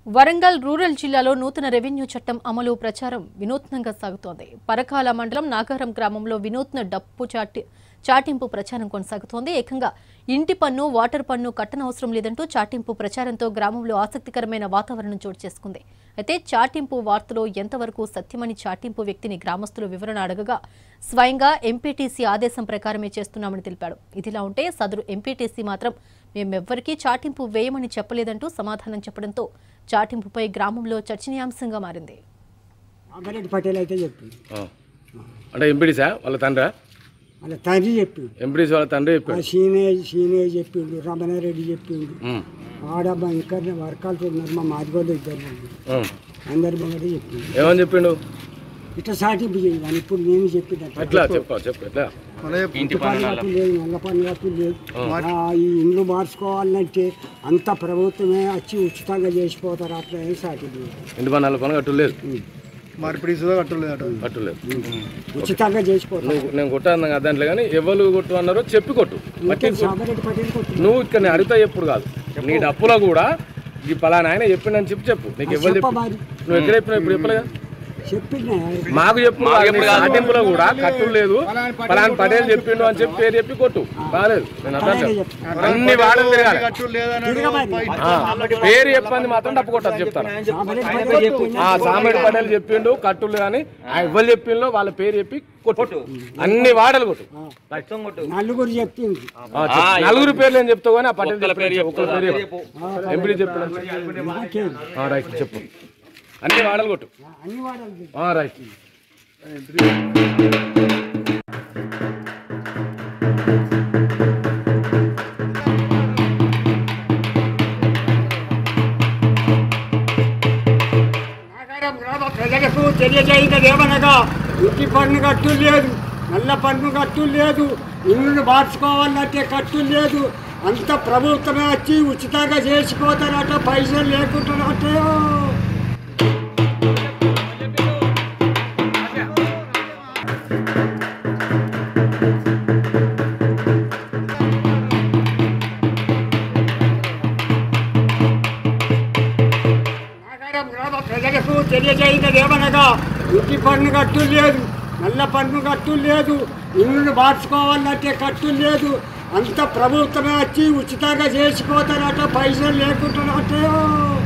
Warangal rural జిల్లాలో నూతన revenue చట్టం అమలు ప్రచారం వినూత్నంగా సాగుతోంది పరకాల మండలం నాగారం గ్రామంలో వినూత్న డప్పు చాటి చాటింపు ప్రచారం కొనసాగుతోంది ఏకంగా ఇంటి పన్ను వాటర్ పన్ను కట్టనవసరం లేదంటూ చాటింపు ప్రచారంతో గ్రామంలో ఆసక్తికరమైన వాతావరణం చోటు చేసుకుంది అయితే చాటింపు వార్తలో ఎంతవరకు సత్యమని చాటింపు వ్యక్తిని గ్రామస్తులు వివరణ అడగగా స్వయంగా ఎంపీటీసీ ఆదేశం ప్రకారమే చేస్తున్నామని తెలిపాడు ఇదిలా ఉంటే సదరు ఎంపీటీసీ మాత్రం మేమెవ్వరికీ చాటింపు వేయమని చెప్పలేదంటూ సమాధానం చెప్పడంతో చాటింపుపై గ్రామంలో చర్చనీయాంశంగా మారింది రామారెడ్డి పటేల్ అయితే చెప్పింది ఆ. అంటే ఎంపీడీసా వాళ్ళ తండ్రా వాళ్ళ తండ్రి చెప్పిండు ఎంపీడీసీ వాళ్ళ తండ్రి ఆ చెప్పాడు సీనేజ్ సీనేజ్ చెప్పిండు రమణారెడ్డి చెప్పిండు ఉమ్. ఆడ ఇంకా వర్కాలు ఉన్నారు మా మాదిగోళ్ళు ఇద్దరు ఉన్నారు. ఉమ్. అందరి ముంగట చెప్పిండు ఏమని చెప్పిండు ఇట్లా సాటింపు చేయాలి ఇప్పుడు నేను చెప్పిందట ఎట్లా చెప్పు చెప్పు ఎట్లా ఇంటి పన్ను కట్టు లేదు నల్ల పన్ను కట్టు లేదు ఆ, ఈ ఇండ్లు మార్చుకోవాలంటే అంత ప్రభుత్వమే వచ్చి ఉచితంగా చేసిపోతారు అట్లా అని సాటింపు ఇంటి పన్ను పని కట్టు లేదు మార్పిడి సుధా కట్టలేదు కట్టు లేదు ఉచితంగా చేసిపోతారు నువ్వు నేను కొట్టాను కదా దాంట్లో కానీ ఎవరు కొట్టు అన్నారో చెప్పి కొట్టు ఇంకా రామారెడ్డి పటేల్ కొట్టిండు. నువ్వు ఇక్కడ నేను అడుగుతా ఎప్పుడు కాదు నీ డప్పులో కూడా ఈ పలానా ఆయన చెప్పిండని చెప్పి చెప్పు నీకు ఎవరు చెప్పు చెప్పమారి. నువ్వు ఎక్కడ చెప్పినావు ఇప్పుడు చెప్పలేగా చెప్పిండే మాకు చెప్పు సాటింపులో కూడా కట్టు లేదు పలానా పటేల్ చెప్పిండు అని చెప్పి పేరు చెప్పి కొట్టు కాలేదు నేను అర్థం అలాగే చెప్పు. చెప్తాను. అన్ని వాడలు తిరగాలి కట్టు లేదన్నాడు తిరగమని. ఆ, పేరు చెప్పండి మాత్రం డప్పు కొట్టదు చెప్తాను రామారెడ్డి పటేల్ చెప్పిండు. ఆ సామెడి పటేల్ చెప్పిండు కట్టులు కానీ ఆ ఎవరు చెప్పిండో వాళ్ళ పేరు చెప్పి కొట్టు అన్ని వాడలు కొట్టు నలుగురు చెప్పింది ఆ, చెప్పు. నలుగురు పేర్లు ఏం చెప్తావు కానీ ఆ పటేల్ చెప్పిన ఒక్కరి పేరు చెప్పు ఎంపీ చెప్పిన నాకేం రైట్ చెప్పు అన్ని వాడలు కొట్టు అన్ని వాడాలి ఆ, రైట్ నాగారం గ్రామ ప్రజలకు తెలియజేయదేమనగా ఇంటి పన్ను కట్టు లేదు నల్ల పన్ను కట్టు లేదు ఇల్లును మార్చుకోవాలంటే కట్టు లేదు అంత ప్రభుత్వమే వచ్చి ఉచితంగా చేసిపోతారట పైసలు లేకుంటారట నాగారం గ్రామ ప్రజలకు తెలియజేయదేమనగా ఇంటి పన్ను కట్టు లేదు నల్ల పన్ను కట్టు లేదు ఇల్లును మార్చుకోవాలంటే కట్టు లేదు అంత ప్రభుత్వమే వచ్చి ఉచితంగా చేసిపోతారట పైసలు లేకుంటారట